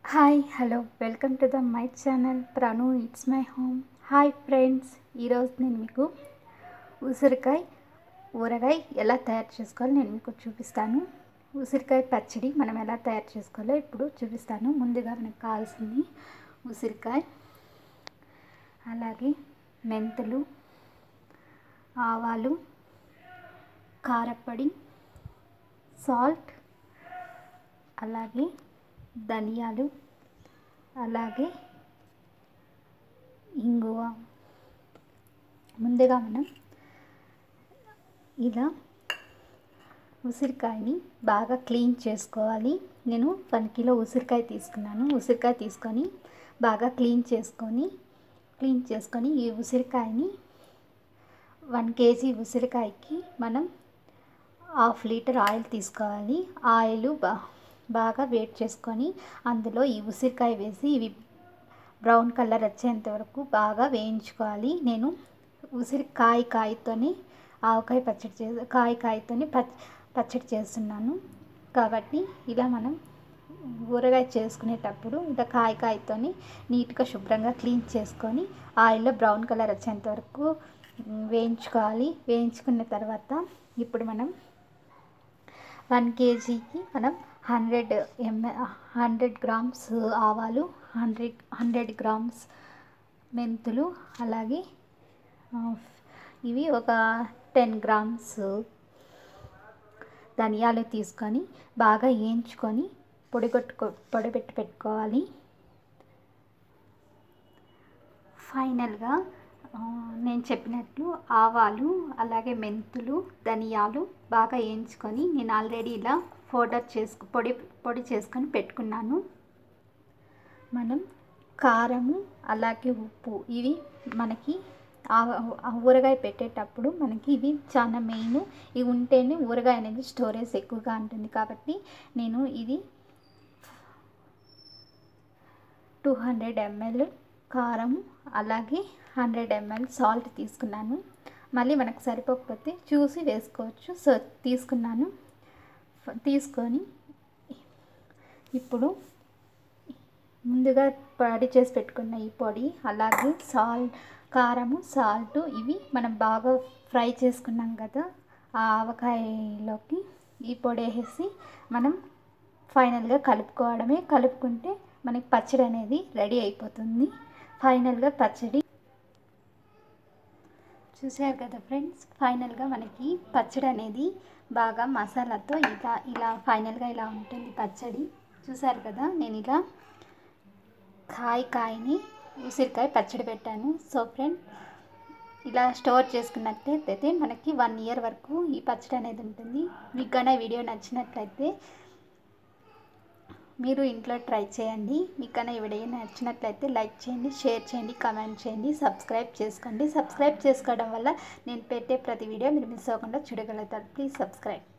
hi hello welcome to the my channel Pranu it's my home hi friends ఈరోజు నేను మీకు ఉసిరికాయ ఊరగాయ ఎలా తయారు చేసుకోవాలో నేను మీకు చూపిస్తాను ఉసిరికాయ పచ్చడి మనం ఎలా తయారు చేసుకోవాలో ఇప్పుడు చూపిస్తాను ముందుగా మనకు కావాల్సింది ఉసిరికాయ అలాగే మెంతులు ఆవాలు కారపొడి సాల్ట్ అలాగే ధనియాలు అలాగే ఇంగువ ముందుగా మనం ఇలా ఉసిరికాయని బాగా క్లీన్ చేసుకోవాలి నేను వన్ కిలో ఉసిరికాయ తీసుకున్నాను ఉసిరికాయ తీసుకొని బాగా క్లీన్ చేసుకొని క్లీన్ చేసుకొని ఈ ఉసిరికాయని వన్ కేజీ ఉసిరికాయకి మనం హాఫ్ లీటర్ ఆయిల్ తీసుకోవాలి ఆయిల్ బా బాగా వేడి చేసుకొని అందులో ఈ ఉసిరికాయ వేసి ఇవి బ్రౌన్ కలర్ వచ్చేంత వరకు బాగా వేయించుకోవాలి నేను ఉసిరికాయ కాయతోని ఆవకాయ పచ్చడి చే కాయ కాయతోని పచ్ పచ్చడి చేస్తున్నాను కాబట్టి ఇలా మనం ఊరగాయ చేసుకునేటప్పుడు ఇలా కాయ కాయతోని నీట్గా శుభ్రంగా క్లీన్ చేసుకొని ఆయిల్లో బ్రౌన్ కలర్ వచ్చేంత వరకు వేయించుకోవాలి వేయించుకున్న తర్వాత ఇప్పుడు మనం వన్ కేజీకి మనం హండ్రెడ్ ఎంఎల్ హండ్రెడ్ గ్రామ్స్ ఆవాలు హండ్రెడ్ హండ్రెడ్ గ్రామ్స్ మెంతులు అలాగే ఇవి ఒక టెన్ గ్రామ్స్ ధనియాలు తీసుకొని బాగా వేయించుకొని పొడి కొట్టుకో పొడి పెట్టి పెట్టుకోవాలి ఫైనల్గా నేను చెప్పినట్లు ఆవాలు అలాగే మెంతులు ధనియాలు బాగా వేయించుకొని నేను ఆల్రెడీ ఇలా పౌడర్ చేసుకు పొడి పొడి చేసుకొని పెట్టుకున్నాను మనం కారము అలాగే ఉప్పు ఇవి మనకి ఊరగాయ పెట్టేటప్పుడు మనకి ఇవి చాలా మెయిన్ ఇవి ఉంటేనే ఊరగాయ అనేది స్టోరేజ్ ఎక్కువగా ఉంటుంది కాబట్టి నేను ఇది టూ హండ్రెడ్ ఎంఎల్ కారం అలాగే హండ్రెడ్ ఎంఎల్ సాల్ట్ తీసుకున్నాను మళ్ళీ మనకు సరిపోకపోతే చూసి వేసుకోవచ్చు సో తీసుకున్నాను తీసుకొని ఇప్పుడు ముందుగా పొడి చేసి పెట్టుకున్న ఈ పొడి అలాగే సాల్ట్ కారము సాల్ట్ ఇవి మనం బాగా ఫ్రై చేసుకున్నాం కదా ఆ ఆవకాయలోకి ఈ పొడి వేసి మనం ఫైనల్గా కలుపుకోవడమే కలుపుకుంటే మనకి పచ్చడి అనేది రెడీ అయిపోతుంది ఫైనల్గా పచ్చడి చూసారు కదా ఫ్రెండ్స్ ఫైనల్గా మనకి పచ్చడి అనేది బాగా మసాలాతో ఇలా ఇలా ఫైనల్గా ఇలా ఉంటుంది పచ్చడి చూసారు కదా నేను ఇలా కాయ కాయని ఉసిరికాయ పచ్చడి పెట్టాను సో ఫ్రెండ్ ఇలా స్టోర్ చేసుకున్నట్లయితే మనకి వన్ ఇయర్ వరకు ఈ పచ్చడి అనేది ఉంటుంది మీకు కానీ వీడియో నచ్చినట్లయితే మీరు ఇంట్లో ట్రై చేయండి మీకు కన్నా ఈ వీడియో నచ్చినట్లయితే లైక్ చేయండి షేర్ చేయండి కామెంట్ చేయండి సబ్స్క్రైబ్ చేసుకోండి సబ్స్క్రైబ్ చేసుకోవడం వల్ల నేను పెట్టే ప్రతి వీడియో మీరు మిస్ అవ్వకుండా చూడగలుగుతారు ప్లీజ్ సబ్స్క్రైబ్